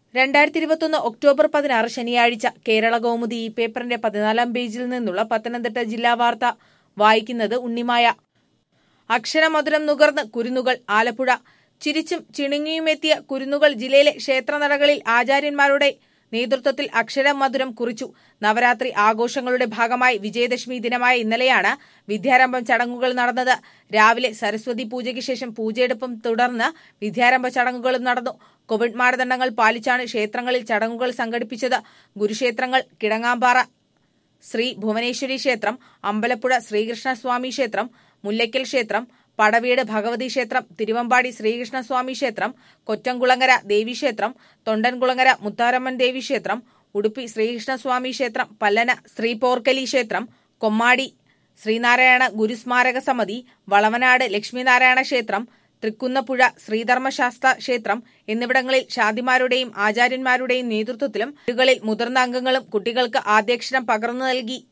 രണ്ടായിരത്തി ഇരുപത്തൊന്ന് ഒക്ടോബർ പതിനാറ് ശനിയാഴ്ച കേരള കൗമുദി ഈ പേപ്പറിന്റെ പതിനാലാം പേജിൽ നിന്നുള്ള പത്തനംതിട്ട ജില്ലാ വാർത്ത വായിക്കുന്നത് ഉണ്ണിമായ അക്ഷരമധുരം നുകർന്ന് കുരുന്നുകൾ ആലപ്പുഴ ചിരിച്ചും ചിണുങ്ങിയുമെത്തിയ കുരുന്നുകൾ ജില്ലയിലെ ക്ഷേത്രനടകളിൽ ആചാര്യന്മാരുടെ നേതൃത്വത്തിൽ അക്ഷരമധുരം കുറിച്ചു നവരാത്രി ആഘോഷങ്ങളുടെ ഭാഗമായി വിജയദശമി ദിനമായ ഇന്നലെയാണ് വിദ്യാരംഭം ചടങ്ങുകൾ നടന്നത് രാവിലെ സരസ്വതി പൂജയ്ക്ക് ശേഷം പൂജയെടുപ്പും തുടർന്ന് വിദ്യാരംഭ ചടങ്ങുകളും നടന്നു കോവിഡ് മാനദണ്ഡങ്ങൾ പാലിച്ചാണ് ക്ഷേത്രങ്ങളിൽ ചടങ്ങുകൾ സംഘടിപ്പിച്ചത് ഗുരുക്ഷേത്രങ്ങൾ കിടങ്ങാമ്പാറ ശ്രീ ഭുവനേശ്വരി ക്ഷേത്രം അമ്പലപ്പുഴ ശ്രീകൃഷ്ണസ്വാമി ക്ഷേത്രം മുല്ലയ്ക്കൽ ക്ഷേത്രം പടവീട് ഭഗവതി ക്ഷേത്രം തിരുവമ്പാടി ശ്രീകൃഷ്ണസ്വാമി ക്ഷേത്രം കൊറ്റംകുളങ്ങര ദേവീക്ഷേത്രം തൊണ്ടൻകുളങ്ങര മുത്താരമ്മൻ ദേവീക്ഷേത്രം ഉടുപ്പി ശ്രീകൃഷ്ണസ്വാമി ക്ഷേത്രം പല്ലന ശ്രീപോർക്കലി ക്ഷേത്രം കൊമ്മാടി ശ്രീനാരായണ ഗുരുസ്മാരക സമിതി വളവനാട് ലക്ഷ്മിനാരായണ ക്ഷേത്രം തൃക്കുന്നപ്പുഴ ശ്രീധർമ്മശാസ്ത്ര ക്ഷേത്രം എന്നിവിടങ്ങളിൽ ഷാദിമാരുടെയും ആചാര്യന്മാരുടെയും നേതൃത്വത്തിലും വീടുകളിൽ മുതിർന്ന അംഗങ്ങളും കുട്ടികൾക്ക് ആദ്യാക്ഷരം പകർന്നു നൽകി